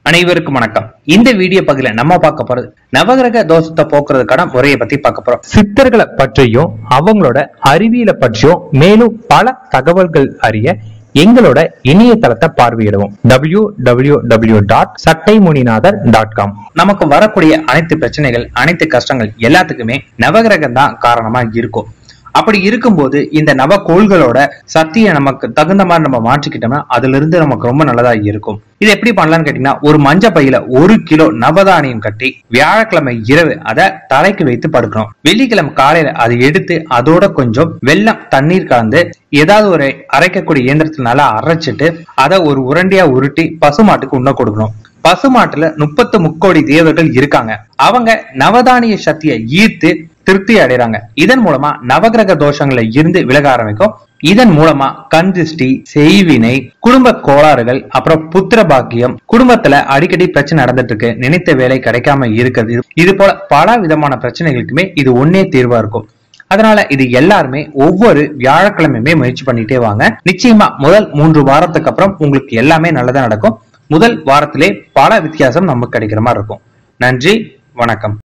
அனைவருக்கும் வணக்கம் இந்த வீடியோ பகுதியில நம்ம பார்க்க போறது நவகிரக தோஷத்தை போக்குறதுக்கான முறையை பத்தி பார்க்க போறோம் சித்தர்களை பற்றியும் அவங்களோட அறிவியலை பற்றியும் மேலும் பல தகவல்கள் அறிய எங்களோட இணையதளத்தை பார்வையிடுவோம் W W W dot Sattaimuninathar dot com நமக்கு வரக்கூடிய அனைத்து பிரச்சனைகள் அனைத்து கஷ்டங்கள் எல்லாத்துக்குமே நவகிரகம் தான் காரணமா இருக்கும் அப்படி இருக்கும்போது இந்த நவக்கோள்களோட சக்தியை நமக்கு தகுந்த மாதிரி நம்ம மாற்றிக்கிட்டோம்னா அதுல இருந்து நமக்கு ரொம்ப நல்லதா இருக்கும் இது எப்படி பண்ணலாம்னு கேட்டீங்கன்னா ஒரு மஞ்ச பையில ஒரு கிலோ நவதானியம் கட்டி வியாழக்கிழமை இரவு அதை தலைக்கு வைத்து படுக்கணும் வெள்ளிக்கிழமை காலையில அதை எடுத்து அதோட கொஞ்சம் வெள்ளம் தண்ணீர் கலந்து ஏதாவது ஒரு அரைக்கக்கூடிய இயந்திரத்துல நல்லா அரைச்சிட்டு அதை ஒரு உருண்டையா உருட்டி பசுமாட்டுக்கு உண்ண கொடுக்கணும் பசுமாட்டுல முப்பத்து முக்கோடி தேவர்கள் இருக்காங்க அவங்க நவதானிய சக்தியை ஈர்த்து திருப்தி அடைறாங்க இதன் மூலமா நவகிரக தோஷங்கள்ல இருந்து விலக ஆரம்பிக்கும் இதன் மூலமா கண் திருஷ்டி செய்வினை குடும்ப கோளாறுகள் அப்புறம் புத்திர பாக்கியம் குடும்பத்துல அடிக்கடி பிரச்சனை நடந்துட்டு இருக்கு நினைத்த வேலை கிடைக்காம இருக்கிறது இது- இது போல பல விதமான பிரச்சனைகளுக்குமே இது ஒன்னே தீர்வா இருக்கும் அதனால இது எல்லாருமே ஒவ்வொரு வியாழக்கிழமையுமே முயற்சி பண்ணிட்டே வாங்க நிச்சயமா முதல் மூன்று வாரத்துக்கு அப்புறம் உங்களுக்கு எல்லாமே நல்லதா நடக்கும் முதல் வாரத்திலே பல வித்தியாசம் நமக்கு கிடைக்கிற மாதிரி இருக்கும் நன்றி வணக்கம்